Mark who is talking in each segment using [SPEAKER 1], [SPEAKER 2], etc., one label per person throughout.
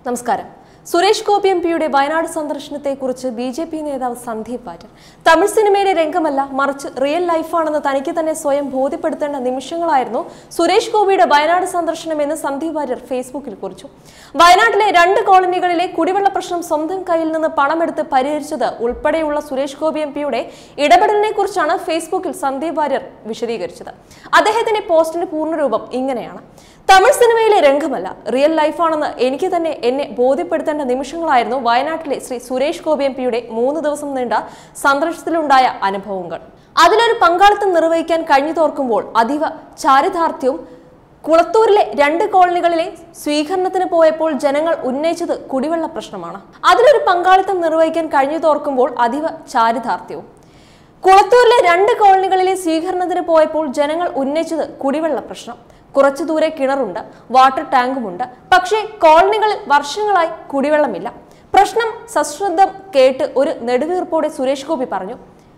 [SPEAKER 1] നമസ്കാരം സുരേഷ് ഗോപി എം പിയുടെ വയനാട് സന്ദർശനത്തെക്കുറിച്ച് ബി ജെ പി നേതാവ് സന്ദീപ് വാര്യർ തമിഴ് സിനിമയുടെ രംഗമല്ല മറിച്ച് റിയൽ ലൈഫാണെന്ന് തനിക്ക് തന്നെ സ്വയം ബോധ്യപ്പെടുത്തേണ്ട നിമിഷങ്ങളായിരുന്നു സുരേഷ് ഗോപിയുടെ വയനാട് സന്ദർശനമെന്ന് സന്ദീപ് വാര്യർ ഫേസ്ബുക്കിൽ കുറിച്ചു വയനാട്ടിലെ രണ്ട് കോളനികളിലെ കുടിവെള്ള പ്രശ്നം സ്വന്തം കയ്യിൽ നിന്ന് പണമെടുത്ത് പരിഹരിച്ചത് ഉൾപ്പെടെയുള്ള സുരേഷ് ഗോപി എം പിയുടെ ഇടപെടലിനെ കുറിച്ചാണ് ഫേസ്ബുക്കിൽ സന്ദീപ് വാര്യർ വിശദീകരിച്ചത് അദ്ദേഹത്തിന്റെ പോസ്റ്റിന്റെ പൂർണ്ണരൂപം ഇങ്ങനെയാണ് തമിഴ് സിനിമയിലെ രംഗമല്ല റിയൽ ലൈഫാണെന്ന് എനിക്ക് തന്നെ എന്നെ ബോധ്യപ്പെടുത്തേണ്ട നിമിഷങ്ങളായിരുന്നു വയനാട്ടിലെ ശ്രീ സുരേഷ് ഗോപി എം പിയുടെ മൂന്ന് ദിവസം നീണ്ട സന്ദർശനത്തിലുണ്ടായ അനുഭവങ്ങൾ അതിലൊരു പങ്കാളിത്തം നിർവഹിക്കാൻ കഴിഞ്ഞു തോർക്കുമ്പോൾ അതീവ ചാരിതാർത്ഥ്യവും കുളത്തൂരിലെ രണ്ട് കോളനികളിലെ സ്വീകരണത്തിന് പോയപ്പോൾ ജനങ്ങൾ ഉന്നയിച്ചത് കുടിവെള്ള പ്രശ്നമാണ് അതിലൊരു പങ്കാളിത്തം നിർവഹിക്കാൻ കഴിഞ്ഞു തോർക്കുമ്പോൾ അതീവ ചാരിതാർത്ഥ്യവും കുളത്തൂരിലെ രണ്ട് കോളനികളിലെ സ്വീകരണത്തിന് പോയപ്പോൾ ജനങ്ങൾ ഉന്നയിച്ചത് കുടിവെള്ള പ്രശ്നം കുറച്ചു ദൂരെ കിണറുണ്ട് വാട്ടർ ടാങ്കുമുണ്ട് പക്ഷേ കോളനികളിൽ വർഷങ്ങളായി കുടിവെള്ളമില്ല പ്രശ്നം സശ്രദ്ധം കേട്ട് ഒരു നെടുവീർപ്പോടെ സുരേഷ് ഗോപി പറഞ്ഞു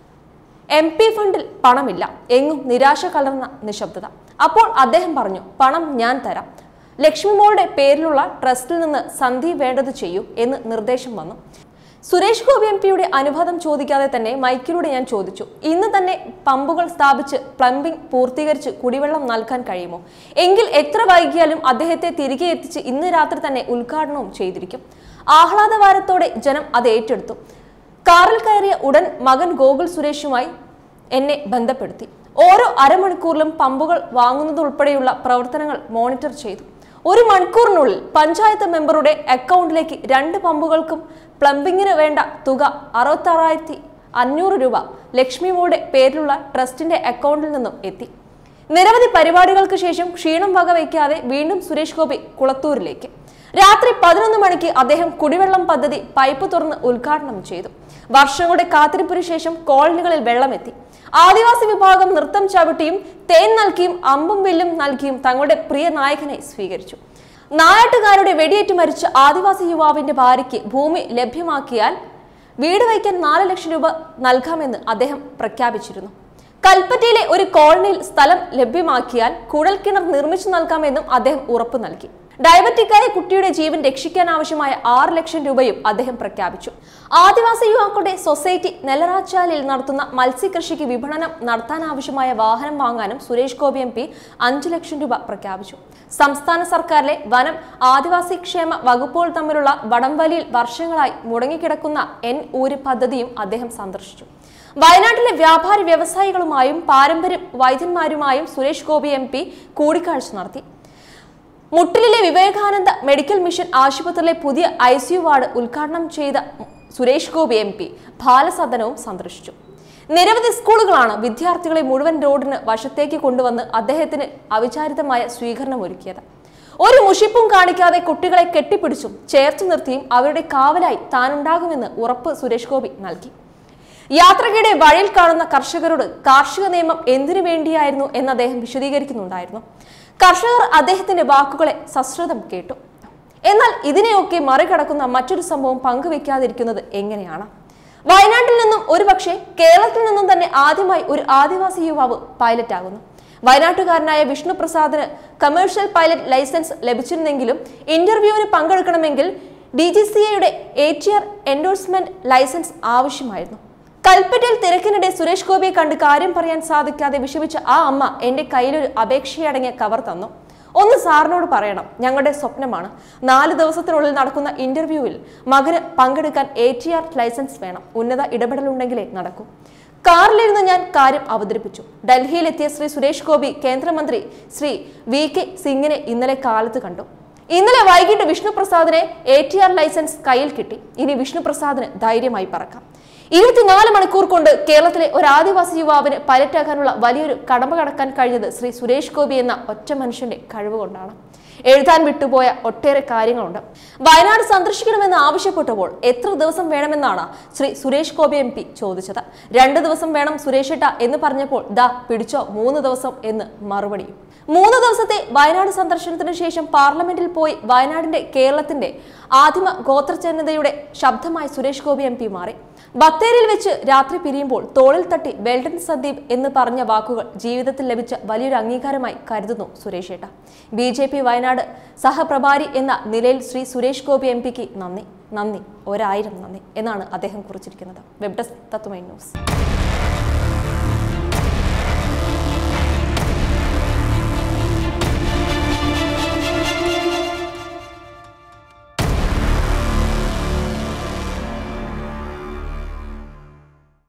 [SPEAKER 1] എം പി ഫണ്ടിൽ പണമില്ല എങ്ങും നിരാശ കലർന്ന നിശബ്ദത അപ്പോൾ അദ്ദേഹം പറഞ്ഞു പണം ഞാൻ തരാം ലക്ഷ്മി മോളുടെ പേരിലുള്ള ട്രസ്റ്റിൽ നിന്ന് സന്ധി വേണ്ടത് ചെയ്യൂ എന്ന് നിർദ്ദേശം വന്നു സുരേഷ് ഗോപി എം പിയുടെ അനുവാദം ചോദിക്കാതെ തന്നെ മൈക്കിലൂടെ ഞാൻ ചോദിച്ചു ഇന്ന് തന്നെ പമ്പുകൾ സ്ഥാപിച്ച് പ്ലംബിംഗ് പൂർത്തീകരിച്ച് കുടിവെള്ളം നൽകാൻ കഴിയുമോ എങ്കിൽ എത്ര വൈകിയാലും അദ്ദേഹത്തെ തിരികെ എത്തിച്ച് ഇന്ന് രാത്രി തന്നെ ഉദ്ഘാടനവും ചെയ്തിരിക്കും ആഹ്ലാദവാരത്തോടെ ജനം അത് ഏറ്റെടുത്തു കാറിൽ കയറിയ ഉടൻ മകൻ ഗോകുൽ സുരേഷുമായി എന്നെ ബന്ധപ്പെടുത്തി ഓരോ അരമണിക്കൂറിലും പമ്പുകൾ വാങ്ങുന്നതുൾപ്പെടെയുള്ള പ്രവർത്തനങ്ങൾ മോണിറ്റർ ചെയ്തു ഒരു മണിക്കൂറിനുള്ളിൽ പഞ്ചായത്ത് മെമ്പറുടെ അക്കൗണ്ടിലേക്ക് രണ്ട് പമ്പുകൾക്കും പ്ലംബിങ്ങിന് വേണ്ട തുക അറുപത്താറായിരത്തി അഞ്ഞൂറ് രൂപ ലക്ഷ്മി മോളുടെ പേരിലുള്ള ട്രസ്റ്റിന്റെ അക്കൗണ്ടിൽ നിന്നും എത്തി നിരവധി പരിപാടികൾക്ക് ശേഷം ക്ഷീണം വകവയ്ക്കാതെ വീണ്ടും സുരേഷ് ഗോപി കുളത്തൂരിലേക്ക് രാത്രി പതിനൊന്ന് മണിക്ക് അദ്ദേഹം കുടിവെള്ളം പദ്ധതി പൈപ്പ് തുറന്ന് ഉദ്ഘാടനം ചെയ്തു വർഷങ്ങളുടെ കാത്തിരിപ്പിന് ശേഷം കോളനികളിൽ വെള്ളമെത്തി ആദിവാസി വിഭാഗം നൃത്തം ചവിട്ടിയും തേൻ നൽകിയും അമ്പും വില്ലും നൽകിയും തങ്ങളുടെ പ്രിയ നായകനെ സ്വീകരിച്ചു നായാട്ടുകാരുടെ വെടിയേറ്റ് മരിച്ച ആദിവാസി യുവാവിന്റെ ഭാര്യയ്ക്ക് ഭൂമി ലഭ്യമാക്കിയാൽ വീട് വയ്ക്കാൻ നാല് ലക്ഷം രൂപ നൽകാമെന്ന് അദ്ദേഹം പ്രഖ്യാപിച്ചിരുന്നു കൽപ്പറ്റയിലെ ഒരു കോളനിയിൽ സ്ഥലം ലഭ്യമാക്കിയാൽ കുഴൽക്കിണർ നിർമ്മിച്ചു നൽകാമെന്നും അദ്ദേഹം ഉറപ്പു നൽകി ഡയബറ്റിക്കായ കുട്ടിയുടെ ജീവൻ രക്ഷിക്കാൻ ആവശ്യമായ ആറ് ലക്ഷം രൂപയും അദ്ദേഹം പ്രഖ്യാപിച്ചു ആദിവാസി യുവാക്കളുടെ സൊസൈറ്റി നെല്ലറാച്ചാലിൽ നടത്തുന്ന മത്സ്യകൃഷിക്ക് വിപണനം നടത്താനാവശ്യമായ വാഹനം വാങ്ങാനും സുരേഷ് ഗോപി എം പി അഞ്ചു ലക്ഷം രൂപ പ്രഖ്യാപിച്ചു സംസ്ഥാന സർക്കാരിലെ വനം ആദിവാസി ക്ഷേമ വകുപ്പുകൾ തമ്മിലുള്ള വടംവലിയിൽ വർഷങ്ങളായി മുടങ്ങിക്കിടക്കുന്ന എൻ ഊര് പദ്ധതിയും അദ്ദേഹം സന്ദർശിച്ചു വയനാട്ടിലെ വ്യാപാരി വ്യവസായികളുമായും പാരമ്പര്യ വൈദ്യന്മാരുമായും സുരേഷ് ഗോപി എം പി കൂടിക്കാഴ്ച നടത്തി മുട്ടിലിലെ വിവേകാനന്ദ മെഡിക്കൽ മിഷൻ ആശുപത്രിയിലെ പുതിയ ഐ സി യു വാർഡ് ഉദ്ഘാടനം ചെയ്ത സുരേഷ് ഗോപി എം പി ബാലസദനവും സന്ദർശിച്ചു നിരവധി സ്കൂളുകളാണ് വിദ്യാർത്ഥികളെ മുഴുവൻ റോഡിന് വശത്തേക്ക് കൊണ്ടുവന്ന് അദ്ദേഹത്തിന് അവിചാരിതമായ സ്വീകരണം ഒരുക്കിയത് ഒരു മുഷിപ്പും കാണിക്കാതെ കുട്ടികളെ കെട്ടിപ്പിടിച്ചും ചേർത്ത് നിർത്തിയും അവരുടെ കാവലായി താനുണ്ടാകുമെന്ന് ഉറപ്പ് സുരേഷ് ഗോപി നൽകി യാത്രക്കിടെ വഴിയിൽ കാണുന്ന കർഷകരോട് കാർഷിക നിയമം എന്തിനു വേണ്ടിയായിരുന്നു എന്ന് അദ്ദേഹം വിശദീകരിക്കുന്നുണ്ടായിരുന്നു കർഷകർ അദ്ദേഹത്തിന്റെ വാക്കുകളെ സശ്രദ്ധം കേട്ടു എന്നാൽ ഇതിനെയൊക്കെ മറികടക്കുന്ന മറ്റൊരു സംഭവം പങ്കുവെക്കാതിരിക്കുന്നത് എങ്ങനെയാണ് വയനാട്ടിൽ നിന്നും ഒരുപക്ഷെ കേരളത്തിൽ നിന്നും തന്നെ ആദ്യമായി ഒരു ആദിവാസി യുവാവ് പൈലറ്റ് ആകുന്നു വയനാട്ടുകാരനായ വിഷ്ണു പ്രസാദിന് കമേഴ്ഷ്യൽ പൈലറ്റ് ലൈസൻസ് ലഭിച്ചിരുന്നെങ്കിലും ഇന്റർവ്യൂവിന് പങ്കെടുക്കണമെങ്കിൽ ഡി ജി സി എയുടെ A T R endorsement license ആവശ്യമായിരുന്നു കൽപ്പറ്റയിൽ തിരക്കിനിടെ സുരേഷ് ഗോപിയെ കണ്ട് കാര്യം പറയാൻ സാധിക്കാതെ വിഷമിച്ച ആ അമ്മ എന്റെ കയ്യിലൊരു അപേക്ഷയടങ്ങിയ കവർ തന്നു ഒന്ന് സാറിനോട് പറയണം ഞങ്ങളുടെ സ്വപ്നമാണ് നാല് ദിവസത്തിനുള്ളിൽ നടക്കുന്ന ഇന്റർവ്യൂവിൽ മകന് പങ്കെടുക്കാൻ എ ടി ആർ ലൈസൻസ് വേണം ഉന്നത ഇടപെടലുണ്ടെങ്കിലേ നടക്കൂ കാറിലിരുന്ന് ഞാൻ കാര്യം അവതരിപ്പിച്ചു ഡൽഹിയിലെത്തിയ ശ്രീ സുരേഷ് ഗോപി കേന്ദ്രമന്ത്രി ശ്രീ വി കെ സിംഗിനെ ഇന്നലെ കാലത്ത് കണ്ടു ഇന്നലെ വൈകിട്ട് വിഷ്ണു പ്രസാദിനെ എ ടി ആർ ലൈസൻസ് കയ്യിൽ കിട്ടി ഇനി വിഷ്ണു പ്രസാദിന് ധൈര്യമായി പറക്കാം ഇരുപത്തിനാല് മണിക്കൂർ കൊണ്ട് കേരളത്തിലെ ഒരു ആദിവാസി യുവാവിന് പൈലറ്റാകാനുള്ള വലിയൊരു കടമ കടക്കാൻ കഴിഞ്ഞത് ശ്രീ സുരേഷ് ഗോപി എന്ന ഒറ്റ മനുഷ്യന്റെ കഴിവ് കൊണ്ടാണ് എഴുതാൻ വിട്ടുപോയ ഒട്ടേറെ കാര്യങ്ങളുണ്ട് വയനാട് സന്ദർശിക്കണമെന്ന് ആവശ്യപ്പെട്ടപ്പോൾ എത്ര ദിവസം വേണമെന്നാണ് ശ്രീ സുരേഷ് ഗോപി എം പി ചോദിച്ചത് രണ്ട് ദിവസം വേണം സുരേഷ് ഏട്ട എന്ന് പറഞ്ഞപ്പോൾ ദാ പിടിച്ചോ മൂന്ന് ദിവസം എന്ന് മറുപടിയും മൂന്ന് ദിവസത്തെ വയനാട് സന്ദർശനത്തിന് ശേഷം പാർലമെന്റിൽ പോയി വയനാടിന്റെ കേരളത്തിന്റെ ആദിമ ഗോത്രജനതയുടെ ശബ്ദമായി സുരേഷ് ഗോപി എം പി മാറി ബത്തേരിയിൽ വെച്ച് രാത്രി പിരിയുമ്പോൾ തോളിൽ തട്ടി വെൽഡൻ സന്ദീപ് എന്ന് പറഞ്ഞ വാക്കുകൾ ജീവിതത്തിൽ ലഭിച്ച വലിയൊരു അംഗീകാരമായി കരുതുന്നു സുരേഷ് ഏട്ട ബി ജെ പി വയനാട് സഹപ്രഭാരി എന്ന നിലയിൽ ശ്രീ സുരേഷ് ഗോപി എം പിക്ക് നന്ദി നന്ദി ഒരായിരം നന്ദി എന്നാണ് അദ്ദേഹം കുറിച്ചിരിക്കുന്നത് വെബ് ഡെസ്ക് തത്വമൈ ന്യൂസ്